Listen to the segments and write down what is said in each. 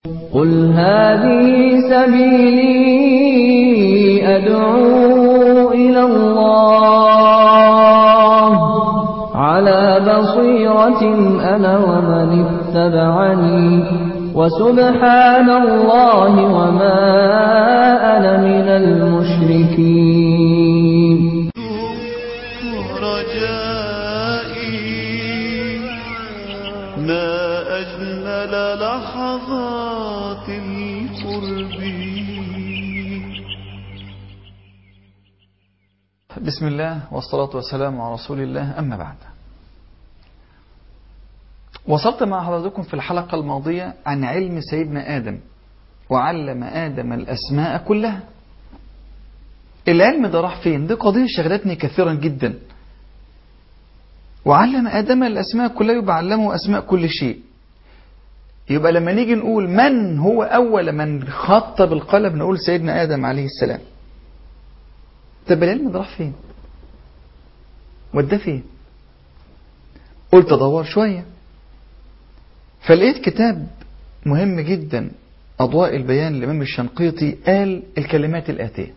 قل هذه سبيلي أدعو إلى الله على بصيرة أنا ومن اتبعني وسبحان الله وما أنا من المشركين رجائي ما أجمل لحظات القرب بسم الله والصلاة والسلام على رسول الله أما بعد وصلت مع حضراتكم في الحلقة الماضية عن علم سيدنا آدم وعلم آدم الأسماء كلها العلم ده راح فين دي قضية شغلتني كثيرا جدا وعلم آدم الأسماء كلها يبقى علمه أسماء كل شيء يبقى لما نيجي نقول من هو أول من خط بالقلم نقول سيدنا آدم عليه السلام طب العلم ده راح فين وداه فين قلت ادور شوية فلقيت كتاب مهم جدا أضواء البيان للإمام الشنقيطي قال الكلمات الآتية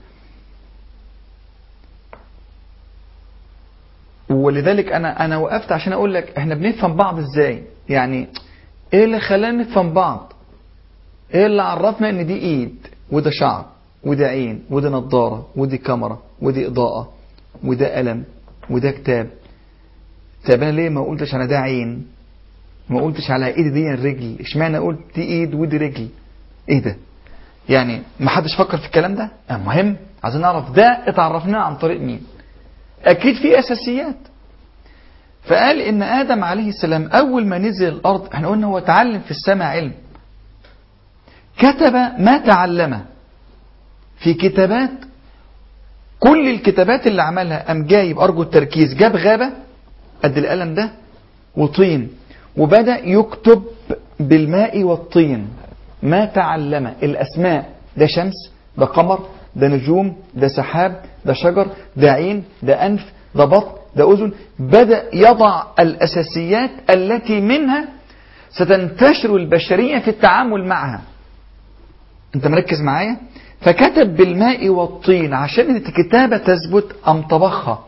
ولذلك أنا أنا وقفت عشان أقول لك إحنا بنفهم بعض إزاي يعني إيه اللي خلانا نفهم بعض إيه اللي عرفنا إن دي إيد وده شعر وده عين وده نظارة ودي كاميرا ودي إضاءة وده قلم وده كتاب طب أنا ليه ما قلتش على ده عين ما قلتش على ايدي دي الرجل اشمعنى قلت دي ايد ودي رجل ايه ده يعني ما حدش فكر في الكلام ده المهم عايزين نعرف ده اتعرفناه عن طريق مين اكيد في اساسيات فقال ان ادم عليه السلام اول ما نزل الارض احنا قلنا هو تعلم في السماء علم كتب ما تعلمه في كتابات كل الكتابات اللي عملها قام جايب ارجو التركيز جاب غابه قد القلم ده وطين وبدأ يكتب بالماء والطين ما تعلم الأسماء ده شمس ده قمر ده نجوم ده سحاب ده شجر ده عين ده أنف ده بطن ده أذن بدأ يضع الأساسيات التي منها ستنتشر البشرية في التعامل معها أنت مركز معايا فكتب بالماء والطين عشان الكتابة تثبت أم طبخها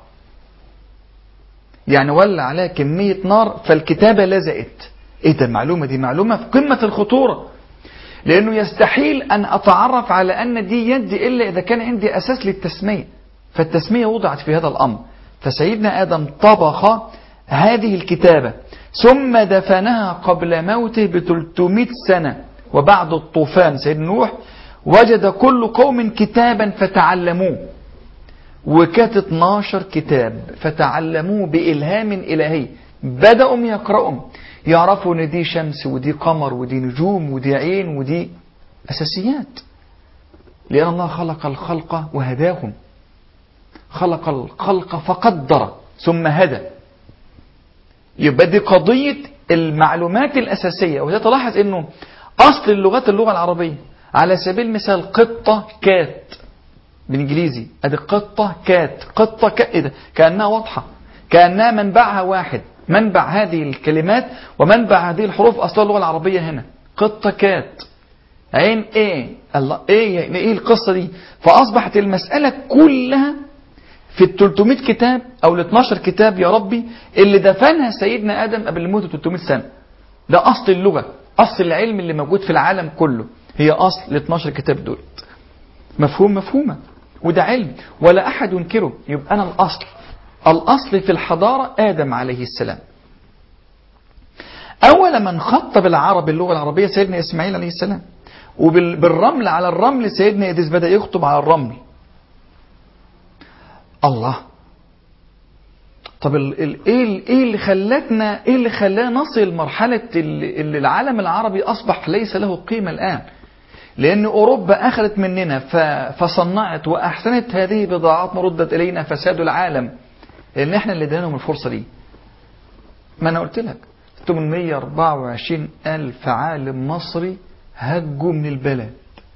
يعني ولع عليها كمية نار فالكتابة لزقت ايه ده المعلومة دي معلومة في قمة الخطورة لانه يستحيل ان اتعرف على ان دي يد الا اذا كان عندي اساس للتسمية فالتسمية وضعت في هذا الامر فسيدنا ادم طبخ هذه الكتابة ثم دفنها قبل موته ب 300 سنة وبعد الطوفان سيدنا نوح وجد كل قوم كتابا فتعلموه وكانت 12 كتاب فتعلموه بإلهام إلهي بدأوا يقرأوا يعرفوا ان دي شمس ودي قمر ودي نجوم ودي عين ودي أساسيات لأن الله خلق الخلق وهداهم خلق الخلق فقدر ثم هدى يبقى دي قضية المعلومات الأساسية وهي تلاحظ أنه أصل اللغات اللغة العربية على سبيل المثال قطة كات بالانجليزي ادي قطه كات قطه كات إيه ده؟ كانها واضحه كانها منبعها واحد منبع هذه الكلمات ومنبع هذه الحروف اصلا اللغه العربيه هنا قطه كات عين ايه الله ايه يعني ايه القصه دي فاصبحت المساله كلها في ال 300 كتاب او ال 12 كتاب يا ربي اللي دفنها سيدنا ادم قبل موته 300 سنه ده اصل اللغه اصل العلم اللي موجود في العالم كله هي اصل ال 12 كتاب دول مفهوم مفهومه وده علم ولا أحد ينكره يبقى أنا الأصل الأصل في الحضارة آدم عليه السلام أول من خط بالعرب اللغة العربية سيدنا إسماعيل عليه السلام وبالرمل على الرمل سيدنا إدريس بدأ يخطب على الرمل الله طب ال ال ايه ايه اللي خلتنا ايه اللي خلانا نصل لمرحله اللي العالم العربي اصبح ليس له قيمه الان لأن أوروبا أخذت مننا فصنعت وأحسنت هذه بضاعاتنا ردت إلينا فساد العالم لأن إحنا اللي اديناهم الفرصة دي ما أنا قلت لك 824 ألف عالم مصري هجوا من البلد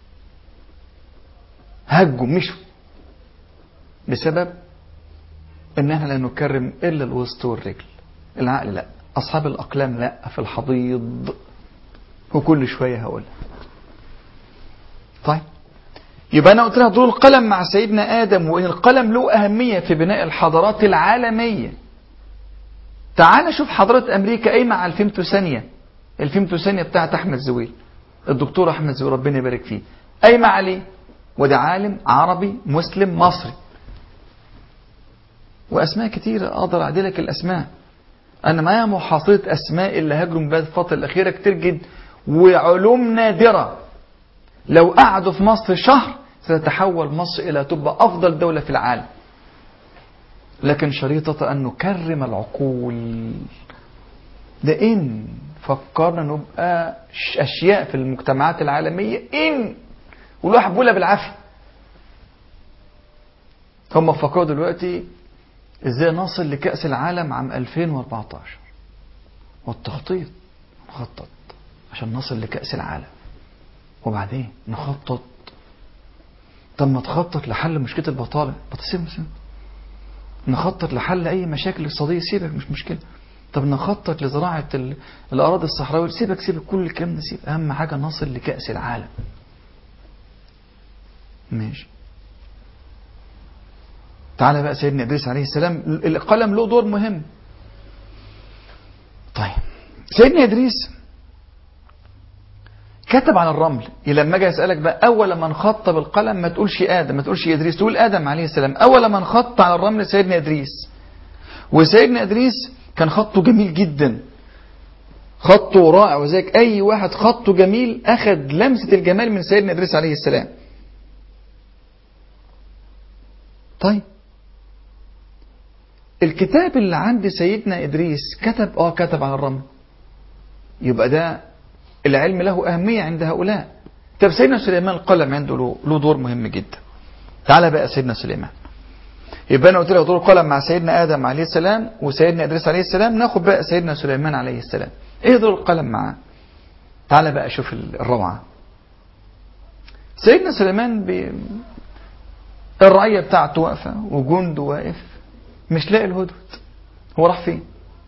هجوا مشوا بسبب ان احنا لا نكرم الا الوسط والرجل العقل لا اصحاب الاقلام لا في الحضيض وكل شويه هقولها طيب يبقى انا قلت لها دور القلم مع سيدنا ادم وان القلم له اهميه في بناء الحضارات العالميه تعال شوف حضرات امريكا قايمه على الفيمتو ثانيه الفيمتو ثانيه بتاعت احمد زويل الدكتور احمد زويل ربنا يبارك فيه قايمه عليه وده عالم عربي مسلم مصري واسماء كتيره اقدر اعدلك الاسماء انا معايا محاصره اسماء اللي هاجروا بها الفتره الاخيره كتير جدا وعلوم نادره لو قعدوا في مصر شهر ستتحول مصر الى تبقى افضل دوله في العالم لكن شريطة أن نكرم العقول ده إن فكرنا نبقى أشياء في المجتمعات العالمية إن والواحد بيقولها بالعافية هم فكروا دلوقتي إزاي نصل لكأس العالم عام 2014 والتخطيط نخطط عشان نصل لكأس العالم وبعدين نخطط طب ما تخطط لحل مشكلة البطالة بتصير مسلم نخطط لحل اي مشاكل اقتصاديه سيبك مش مشكله طب نخطط لزراعه ال- الاراضي الصحراويه سيبك سيبك كل الكلام ده سيب اهم حاجه نصل لكاس العالم ماشي تعالى بقى سيدنا ادريس عليه السلام القلم له دور مهم طيب سيدنا ادريس كتب على الرمل لما اجي اسالك بقى اول من خط بالقلم ما تقولش ادم ما تقولش ادريس تقول ادم عليه السلام اول من خط على الرمل سيدنا ادريس وسيدنا ادريس كان خطه جميل جدا خطه رائع وذلك اي واحد خطه جميل اخذ لمسه الجمال من سيدنا ادريس عليه السلام طيب الكتاب اللي عند سيدنا ادريس كتب اه كتب على الرمل يبقى ده العلم له أهمية عند هؤلاء طب سيدنا سليمان القلم عنده له, له دور مهم جدا تعالى بقى سيدنا سليمان يبقى انا قلت لك دور القلم مع سيدنا ادم عليه السلام وسيدنا ادريس عليه السلام ناخد بقى سيدنا سليمان عليه السلام ايه دور القلم معاه تعالى بقى شوف الروعه سيدنا سليمان بي... الرعيه بتاعته واقفه وجنده واقف مش لاقي الهدهد هو راح فين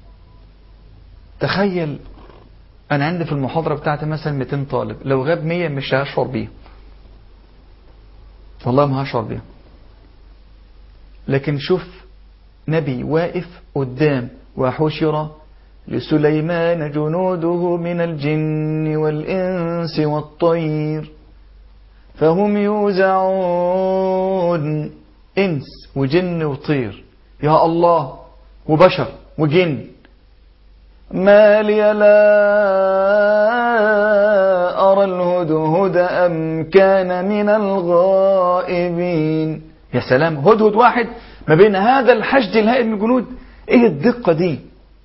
تخيل انا عندي في المحاضره بتاعتي مثلا 200 طالب لو غاب 100 مش هشعر بيه والله ما هشعر بيه لكن شوف نبي واقف قدام وحشر لسليمان جنوده من الجن والإنس والطير فهم يوزعون إنس وجن وطير يا الله وبشر وجن ما لي لا أرى الهدهد أم كان من الغائبين يا سلام هدهد واحد ما بين هذا الحشد الهائل من الجنود ايه الدقة دي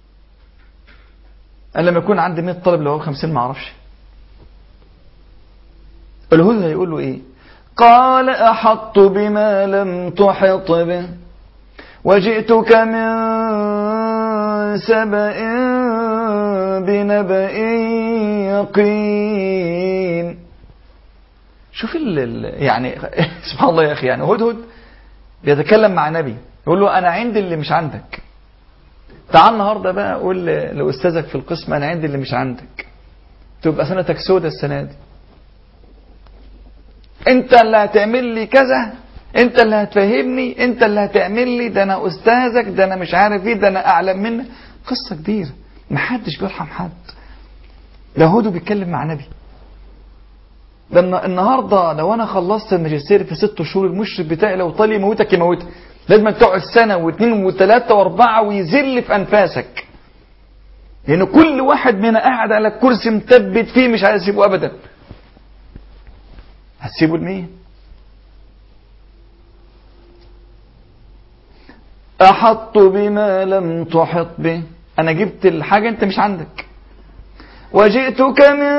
انا لما يكون عندي 100 طالب لو هو 50 ما اعرفش الهدهد هيقول له ايه قال احطت بما لم تحط به وجئتك من سبأ بنبأ يقين شوف ال ال- يعني سبحان الله يا اخي يعني هدهد بيتكلم مع نبي يقول له انا عندي اللي مش عندك تعال النهارده بقى قول ل- لاستاذك في القسم انا عندي اللي مش عندك تبقى سنتك سودة السنه دي انت اللي هتعمل لي كذا انت اللي هتفهمني انت اللي هتعمل لي ده انا استاذك ده انا مش عارف ايه ده انا اعلم منك قصه كبيره محدش بيرحم حد ده هدو بيتكلم مع نبي ده الن- النهارده لو انا خلصت الماجستير في ست شهور المشرف بتاعي لو طال يموتك يموتك لازم تقعد سنه واثنين وثلاثه واربعه ويذل في انفاسك لان كل واحد منا قاعد على الكرسي مثبت فيه مش عايز يسيبه ابدا هتسيبه لمين احط بما لم تحط به انا جبت الحاجه انت مش عندك وجئتك من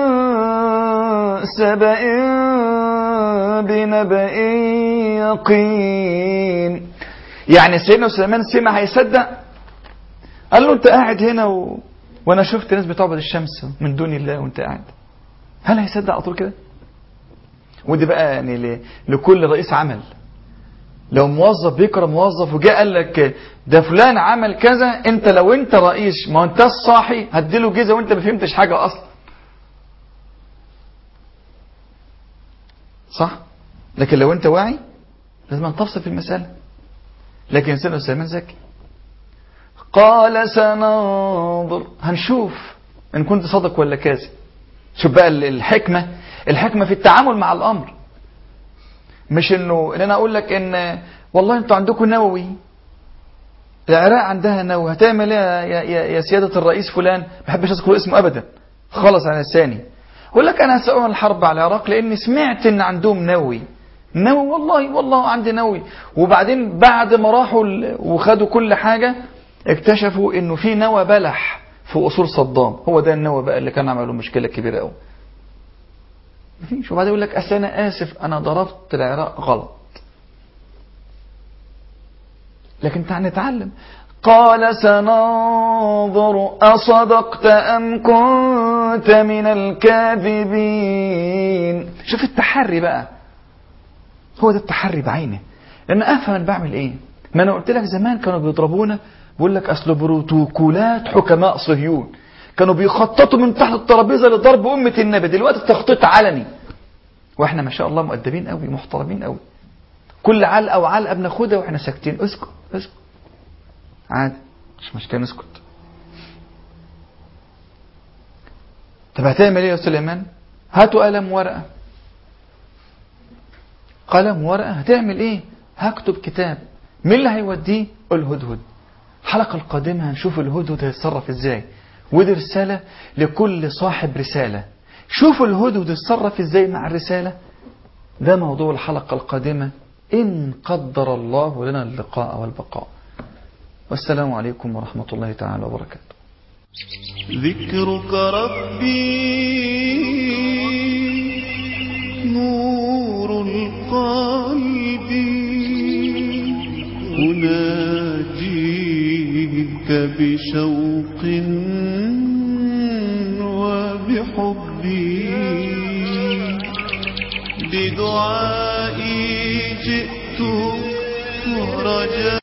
سبأ بنبأ يقين يعني سيدنا سليمان سمع هيصدق قال له انت قاعد هنا و... وانا شفت ناس بتعبد الشمس من دون الله وانت قاعد هل هيصدق على طول كده ودي بقى يعني ل... لكل رئيس عمل لو موظف بيكرم موظف وجاء قال لك ده فلان عمل كذا انت لو انت رئيس ما انت الصاحي هديله جزء وانت ما فهمتش حاجه اصلا صح لكن لو انت واعي لازم أن تفصل في المسألة لكن سيدنا سليمان ذكي قال سننظر هنشوف ان كنت صادق ولا كاذب شوف بقى ال- الحكمة الحكمة في التعامل مع الامر مش انه ان انا اقول لك ان والله انتوا عندكم نووي العراق عندها نووي هتعمل ايه يا, يا, يا سيادة الرئيس فلان ما بحبش اذكر اسمه ابدا خلص على لساني اقول لك انا هسأل الحرب على العراق لاني سمعت ان عندهم نووي نووي والله والله عندي نووي وبعدين بعد ما راحوا ال- وخدوا كل حاجة اكتشفوا انه في نوى بلح في اصول صدام هو ده النوى بقى اللي كان عملوا مشكلة كبيرة قوي مفيش وبعدين يقول لك اصل انا اسف انا ضربت العراق غلط لكن تعال نتعلم قال سننظر أصدقت أم كنت من الكاذبين شوف التحري بقى هو ده التحري بعينه لأن أفهم أنا بعمل إيه ما أنا قلت لك زمان كانوا بيضربونا بيقول لك أصل بروتوكولات حكماء صهيون كانوا بيخططوا من تحت الترابيزة لضرب أمة النبي دلوقتي التخطيط علني واحنا ما شاء الله مؤدبين قوي محترمين قوي كل علقه وعلقه بناخدها واحنا ساكتين اسكت اسكت عادي مش مشكله نسكت طب هتعمل ايه يا سليمان هاتوا قلم ورقه قلم ورقه هتعمل ايه هكتب كتاب مين اللي هيوديه الهدهد الحلقه القادمه هنشوف الهدهد هيتصرف ازاي ودي رساله لكل صاحب رساله شوفوا الهدهد يتصرف ازاي مع الرساله ده موضوع الحلقه القادمه إن قدر الله لنا اللقاء والبقاء والسلام عليكم ورحمة الله تعالى وبركاته ذكرك ربي نور القلب أناجيك بشوق وبحبي بدعائي جئت ورجائي